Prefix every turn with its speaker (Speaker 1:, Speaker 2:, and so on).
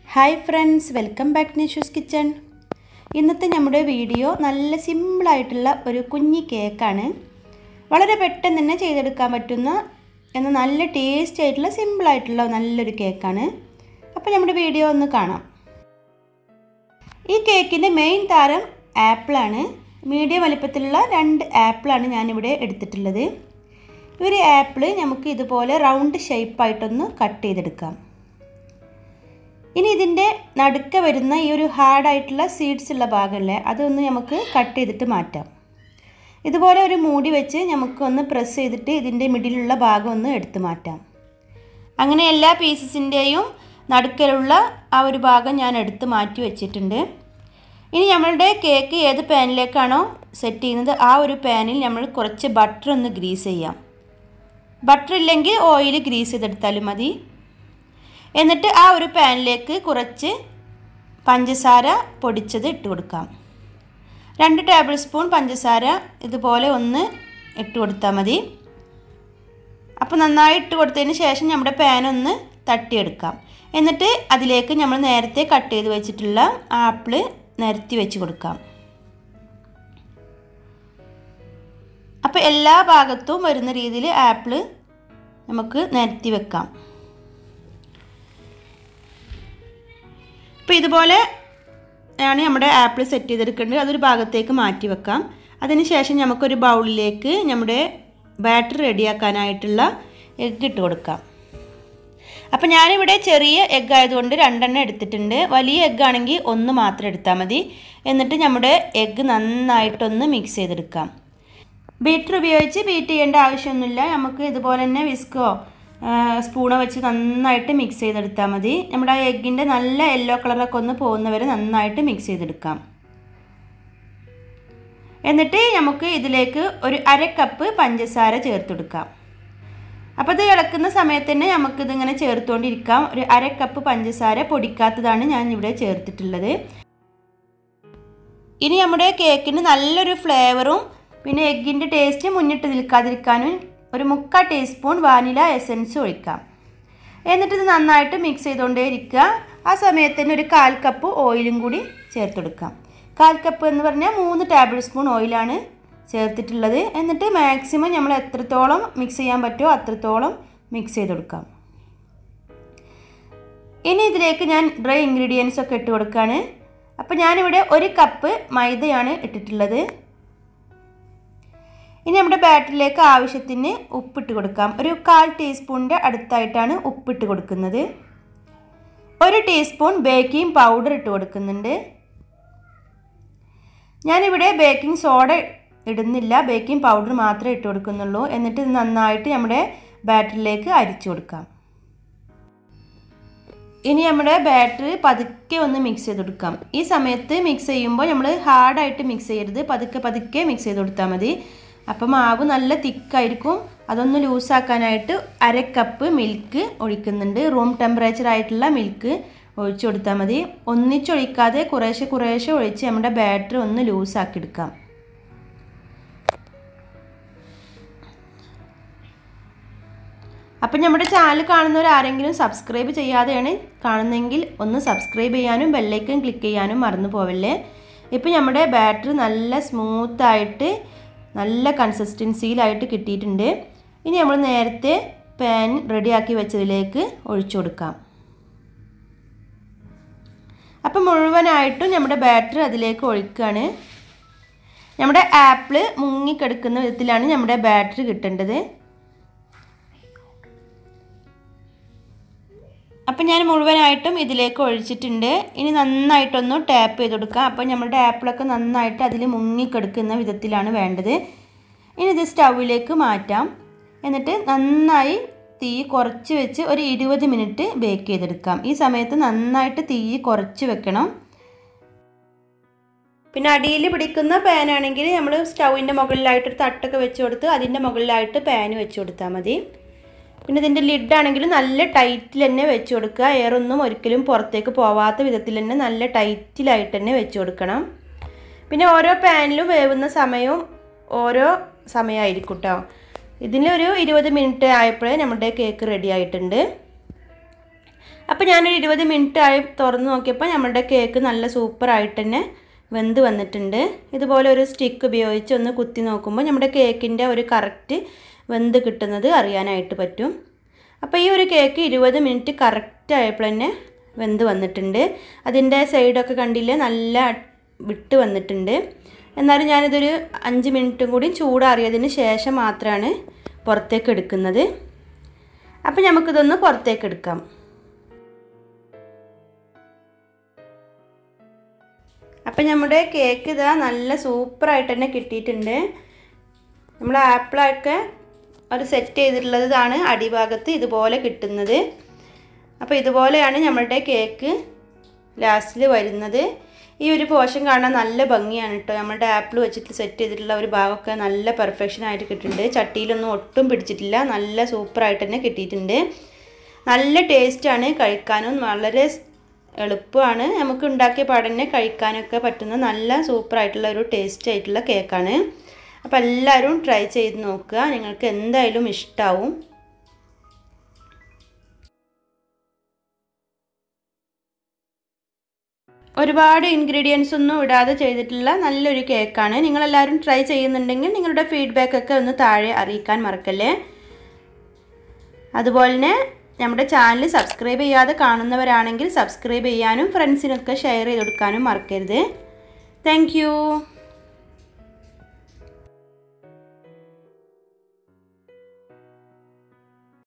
Speaker 1: hi friends welcome back Nishu's kitchen ഇന്നത്തെ നമ്മുടെ video നല്ല സിമ്പിളായിട്ടുള്ള ഒരു കുഞ്ഞി കേക്കാണ് വളരെ പെട്ടെന്ന് തന്നെ ചെയ്തെടുക്കാൻ പറ്റുന്ന എന്നാൽ നല്ല ടേസ്റ്റി ആയിട്ടുള്ള സിമ്പിളായിട്ടുള്ള നല്ലൊരു കേക്കാണ് അപ്പോൾ നമ്മുടെ വീഡിയോ ഒന്ന് കാണാം ഈ കേക്കിൻ്റെ മെയിൻ താരം ആപ്പിളാണ് മീഡിയം വലിപ്പത്തിലുള്ള രണ്ട് ആപ്പിളാണ് ഞാനിവിടെ എടുത്തിട്ടുള്ളത് ഈ ഒരു ആപ്പിൾ നമുക്ക് ഇതുപോലെ റൗണ്ട് ഷേപ്പായിട്ടൊന്ന് കട്ട് ചെയ്തെടുക്കാം ഇനി ഇതിൻ്റെ നടുക്ക വരുന്ന ഈ ഒരു ഹാർഡായിട്ടുള്ള സീഡ്സ് ഉള്ള ഭാഗമല്ലേ അതൊന്ന് നമുക്ക് കട്ട് ചെയ്തിട്ട് മാറ്റാം ഇതുപോലെ ഒരു മൂടി വെച്ച് നമുക്കൊന്ന് പ്രസ് ചെയ്തിട്ട് ഇതിൻ്റെ മിഡിലുള്ള ഭാഗം ഒന്ന് എടുത്ത് മാറ്റാം അങ്ങനെ എല്ലാ പീസസിൻ്റെയും നടുക്കലുള്ള ആ ഒരു ഭാഗം ഞാൻ എടുത്ത് മാറ്റി വെച്ചിട്ടുണ്ട് ഇനി നമ്മളുടെ കേക്ക് ഏത് പാനിലേക്കാണോ സെറ്റ് ചെയ്യുന്നത് ആ ഒരു പാനിൽ നമ്മൾ കുറച്ച് ബട്ടർ ഒന്ന് ഗ്രീസ് ചെയ്യാം ബട്ടർ ഇല്ലെങ്കിൽ ഓയിൽ ഗ്രീസ് ചെയ്തെടുത്താലും മതി എന്നിട്ട് ആ ഒരു പാനിലേക്ക് കുറച്ച് പഞ്ചസാര പൊടിച്ചത് ഇട്ട് കൊടുക്കാം രണ്ട് ടേബിൾ സ്പൂൺ പഞ്ചസാര ഇതുപോലെ ഒന്ന് ഇട്ട് കൊടുത്താൽ മതി അപ്പോൾ നന്നായി ഇട്ട് കൊടുത്തതിന് ശേഷം നമ്മുടെ പാൻ ഒന്ന് തട്ടിയെടുക്കാം എന്നിട്ട് അതിലേക്ക് നമ്മൾ നേരത്തെ കട്ട് ചെയ്ത് വെച്ചിട്ടുള്ള ആപ്പിള് നിരത്തി വെച്ച് കൊടുക്കാം അപ്പോൾ എല്ലാ ഭാഗത്തും വരുന്ന രീതിയിൽ ആപ്പിള് നമുക്ക് നിരത്തി വെക്കാം അപ്പോൾ ഇതുപോലെ ആണ് നമ്മുടെ ആപ്പിൾ സെറ്റ് ചെയ്തെടുക്കേണ്ടത് അതൊരു ഭാഗത്തേക്ക് മാറ്റി വെക്കാം അതിനുശേഷം നമുക്കൊരു ബൗളിലേക്ക് നമ്മുടെ ബാറ്റർ റെഡിയാക്കാനായിട്ടുള്ള എഗ്ഗ് ഇട്ട് കൊടുക്കാം അപ്പോൾ ഞാനിവിടെ ചെറിയ എഗ്ഗ് ആയതുകൊണ്ട് രണ്ടെണ്ണം എടുത്തിട്ടുണ്ട് വലിയ എഗ്ഗ് ആണെങ്കിൽ ഒന്ന് മാത്രം എടുത്താൽ മതി എന്നിട്ട് നമ്മുടെ എഗ്ഗ് നന്നായിട്ടൊന്ന് മിക്സ് ചെയ്തെടുക്കാം ബീറ്റർ ഉപയോഗിച്ച് ബീറ്റ് ചെയ്യേണ്ട ആവശ്യമൊന്നുമില്ല നമുക്ക് ഇതുപോലെ തന്നെ വിസ്കോ സ്പൂണോ വെച്ച് നന്നായിട്ട് മിക്സ് ചെയ്തെടുത്താൽ മതി നമ്മുടെ ആ എഗ്ഗിൻ്റെ നല്ല യെല്ലോ കളറൊക്കെ ഒന്ന് പോകുന്നവരെ നന്നായിട്ട് മിക്സ് ചെയ്തെടുക്കാം എന്നിട്ട് നമുക്ക് ഇതിലേക്ക് ഒരു അര കപ്പ് പഞ്ചസാര ചേർത്ത് കൊടുക്കാം അപ്പോൾ ഇത് ഇളക്കുന്ന സമയത്ത് തന്നെ നമുക്കിതിങ്ങനെ ചേർത്തുകൊണ്ടിരിക്കാം ഒരു അര കപ്പ് പഞ്ചസാര പൊടിക്കാത്തതാണ് ഞാൻ ഇവിടെ ചേർത്തിട്ടുള്ളത് ഇനി നമ്മുടെ കേക്കിന് നല്ലൊരു ഫ്ലേവറും പിന്നെ എഗ്ഗിൻ്റെ ടേസ്റ്റ് മുന്നിട്ട് നിൽക്കാതിരിക്കാനും ഒരു മുക്കാൽ ടീസ്പൂൺ വാനില എസൻസ് ഒഴിക്കാം എന്നിട്ട് ഇത് നന്നായിട്ട് മിക്സ് ചെയ്തുകൊണ്ടേ ഇരിക്കുക ആ സമയത്ത് തന്നെ ഒരു കാൽ കപ്പ് ഓയിലും കൂടി ചേർത്ത് കൊടുക്കാം കാൽ കപ്പ് എന്ന് പറഞ്ഞാൽ മൂന്ന് ടേബിൾ സ്പൂൺ ഓയിലാണ് ചേർത്തിട്ടുള്ളത് എന്നിട്ട് മാക്സിമം നമ്മൾ എത്രത്തോളം മിക്സ് ചെയ്യാൻ പറ്റുമോ അത്രത്തോളം മിക്സ് ചെയ്ത് കൊടുക്കാം ഇനി ഇതിലേക്ക് ഞാൻ ഡ്രൈ ഇൻഗ്രീഡിയൻസ് ഒക്കെ ഇട്ട് കൊടുക്കുകയാണ് അപ്പോൾ ഞാനിവിടെ ഒരു കപ്പ് മൈദയാണ് ഇട്ടിട്ടുള്ളത് ഇനി നമ്മുടെ ബാറ്ററിലേക്ക് ആവശ്യത്തിന് ഉപ്പിട്ട് കൊടുക്കാം ഒരു കാൽ ടീസ്പൂണിൻ്റെ അടുത്തായിട്ടാണ് ഉപ്പിട്ട് കൊടുക്കുന്നത് ഒരു ടീസ്പൂൺ ബേക്കിംഗ് പൗഡർ ഇട്ട് കൊടുക്കുന്നുണ്ട് ഞാനിവിടെ ബേക്കിംഗ് സോഡ ഇടുന്നില്ല ബേക്കിംഗ് പൗഡർ മാത്രമേ ഇട്ട് കൊടുക്കുന്നുള്ളൂ എന്നിട്ട് ഇത് നന്നായിട്ട് നമ്മുടെ ബാറ്ററിലേക്ക് അരിച്ചു കൊടുക്കാം ഇനി നമ്മുടെ ബാറ്ററി പതുക്കെ ഒന്ന് മിക്സ് ചെയ്ത് കൊടുക്കാം ഈ സമയത്ത് മിക്സ് ചെയ്യുമ്പോൾ നമ്മൾ ഹാർഡായിട്ട് മിക്സ് ചെയ്യരുത് പതുക്കെ പതുക്കെ മിക്സ് ചെയ്ത് കൊടുത്താൽ മതി അപ്പം മാവ് നല്ല തിക്കായിരിക്കും അതൊന്ന് ലൂസാക്കാനായിട്ട് അര കപ്പ് മിൽക്ക് ഒഴിക്കുന്നുണ്ട് റൂം ടെമ്പറേച്ചർ ആയിട്ടുള്ള മിൽക്ക് ഒഴിച്ചു കൊടുത്താൽ മതി ഒന്നിച്ചൊഴിക്കാതെ കുറേശ്ശെ കുറേശ്ശെ ഒഴിച്ച് നമ്മുടെ ബാറ്ററി ഒന്ന് ലൂസാക്കി എടുക്കാം അപ്പം നമ്മുടെ ചാനൽ കാണുന്നവർ ആരെങ്കിലും സബ്സ്ക്രൈബ് ചെയ്യാതെയാണ് കാണുന്നതെങ്കിൽ ഒന്ന് സബ്സ്ക്രൈബ് ചെയ്യാനും ബെല്ലൈക്കൺ ക്ലിക്ക് ചെയ്യാനും മറന്നു പോവല്ലേ ഇപ്പം നമ്മുടെ ബാറ്ററി നല്ല സ്മൂത്തായിട്ട് നല്ല കൺസിസ്റ്റൻസിയിലായിട്ട് കിട്ടിയിട്ടുണ്ട് ഇനി നമ്മൾ നേരത്തെ പാൻ റെഡിയാക്കി വെച്ചതിലേക്ക് ഒഴിച്ചു കൊടുക്കാം അപ്പം മുഴുവനായിട്ടും നമ്മുടെ ബാറ്ററി അതിലേക്ക് ഒഴിക്കുകയാണ് നമ്മുടെ ആപ്പിള് മുങ്ങിക്കെടുക്കുന്ന വിധത്തിലാണ് നമ്മുടെ ബാറ്ററി കിട്ടേണ്ടത് അപ്പം ഞാൻ മുഴുവനായിട്ടും ഇതിലേക്ക് ഒഴിച്ചിട്ടുണ്ട് ഇനി നന്നായിട്ടൊന്ന് ടാപ്പ് ചെയ്ത് കൊടുക്കാം അപ്പോൾ നമ്മുടെ ആപ്പിളൊക്കെ നന്നായിട്ട് അതിൽ മുങ്ങിക്കെടുക്കുന്ന വിധത്തിലാണ് വേണ്ടത് ഇനി ഇത് സ്റ്റൗവിലേക്ക് മാറ്റാം എന്നിട്ട് നന്നായി തീ കുറച്ച് വെച്ച് ഒരു ഇരുപത് മിനിറ്റ് ബേക്ക് ചെയ്തെടുക്കാം ഈ സമയത്ത് നന്നായിട്ട് തീ കുറച്ച് വെക്കണം പിന്നെ അടിയിൽ പിടിക്കുന്ന പാനാണെങ്കിൽ നമ്മൾ സ്റ്റൗവിൻ്റെ മുകളിലായിട്ട് ഒരു തട്ടൊക്കെ വെച്ച് കൊടുത്ത് അതിൻ്റെ മുകളിലായിട്ട് പാൻ വെച്ച് കൊടുത്താൽ മതി പിന്നെ ഇതിൻ്റെ ലിഡാണെങ്കിൽ നല്ല ടൈറ്റിൽ തന്നെ വെച്ച് കൊടുക്കുക എയറൊന്നും ഒരിക്കലും പുറത്തേക്ക് പോവാത്ത വിധത്തിൽ തന്നെ നല്ല ടൈറ്റിലായിട്ട് തന്നെ വെച്ച് കൊടുക്കണം പിന്നെ ഓരോ പാനിലും വേവുന്ന സമയവും ഓരോ സമയമായിരിക്കും കേട്ടോ ഇതിലൊരു ഇരുപത് മിനിറ്റ് ആയപ്പോഴേ നമ്മുടെ കേക്ക് റെഡി ആയിട്ടുണ്ട് അപ്പോൾ ഞാനൊരു ഇരുപത് മിനിറ്റ് ആയി തുറന്ന് നോക്കിയപ്പോൾ നമ്മുടെ കേക്ക് നല്ല സൂപ്പറായിട്ട് തന്നെ വെന്ത് വന്നിട്ടുണ്ട് ഇതുപോലെ ഒരു സ്റ്റിക്ക് ഉപയോഗിച്ച് ഒന്ന് കുത്തി നോക്കുമ്പോൾ നമ്മുടെ കേക്കിൻ്റെ ഒരു കറക്റ്റ് വെന്ത് കിട്ടുന്നത് അറിയാനായിട്ട് പറ്റും അപ്പോൾ ഈ ഒരു കേക്ക് ഇരുപത് മിനിറ്റ് കറക്റ്റ് ആയപ്പോൾ തന്നെ വെന്ത് വന്നിട്ടുണ്ട് അതിൻ്റെ സൈഡൊക്കെ കണ്ടില്ലേ നല്ല വിട്ട് വന്നിട്ടുണ്ട് എന്നാലും ഞാനിതൊരു അഞ്ച് മിനിറ്റും കൂടി ചൂടാറിയതിന് ശേഷം മാത്രമാണ് പുറത്തേക്ക് എടുക്കുന്നത് അപ്പോൾ നമുക്കിതൊന്ന് പുറത്തേക്ക് എടുക്കാം അപ്പം നമ്മുടെ കേക്ക് ഇതാ നല്ല സൂപ്പറായിട്ട് തന്നെ കിട്ടിയിട്ടുണ്ട് നമ്മൾ ആപ്പിളൊക്കെ ഒരു സെറ്റ് ചെയ്തിട്ടുള്ളത് ഇതാണ് അടിഭാഗത്ത് ഇതുപോലെ കിട്ടുന്നത് അപ്പോൾ ഇതുപോലെയാണ് നമ്മളുടെ കേക്ക് ലാസ്റ്റിൽ വരുന്നത് ഈ ഒരു പോഷൻ കാണാൻ നല്ല ഭംഗിയാണ് കേട്ടോ നമ്മുടെ ആപ്പിൾ വെച്ചിട്ട് സെറ്റ് ചെയ്തിട്ടുള്ള ഒരു ഭാഗമൊക്കെ നല്ല പെർഫെക്ഷൻ ആയിട്ട് കിട്ടിയിട്ടുണ്ട് ചട്ടിയിലൊന്നും ഒട്ടും പിടിച്ചിട്ടില്ല നല്ല സൂപ്പറായിട്ട് തന്നെ കിട്ടിയിട്ടുണ്ട് നല്ല ടേസ്റ്റാണ് കഴിക്കാനും വളരെ എളുപ്പമാണ് നമുക്ക് ഉണ്ടാക്കിയ പാടന്നെ കഴിക്കാനൊക്കെ പറ്റുന്ന നല്ല സൂപ്പറായിട്ടുള്ള ഒരു ടേസ്റ്റ് ആയിട്ടുള്ള കേക്കാണ് അപ്പോൾ എല്ലാവരും ട്രൈ ചെയ്ത് നോക്കുക നിങ്ങൾക്ക് എന്തായാലും ഇഷ്ടമാവും ഒരുപാട് ഇൻഗ്രീഡിയൻസ് ഒന്നും ഇടാതെ ചെയ്തിട്ടുള്ള നല്ലൊരു കേക്കാണ് നിങ്ങളെല്ലാവരും ട്രൈ ചെയ്യുന്നുണ്ടെങ്കിൽ നിങ്ങളുടെ ഫീഡ്ബാക്കൊക്കെ ഒന്ന് താഴെ അറിയിക്കാൻ മറക്കല്ലേ അതുപോലെ തന്നെ നമ്മുടെ ചാനൽ സബ്സ്ക്രൈബ് ചെയ്യാതെ കാണുന്നവരാണെങ്കിൽ സബ്സ്ക്രൈബ് ചെയ്യാനും ഫ്രണ്ട്സിനൊക്കെ ഷെയർ ചെയ്ത് കൊടുക്കാനും മറക്കരുത് താങ്ക്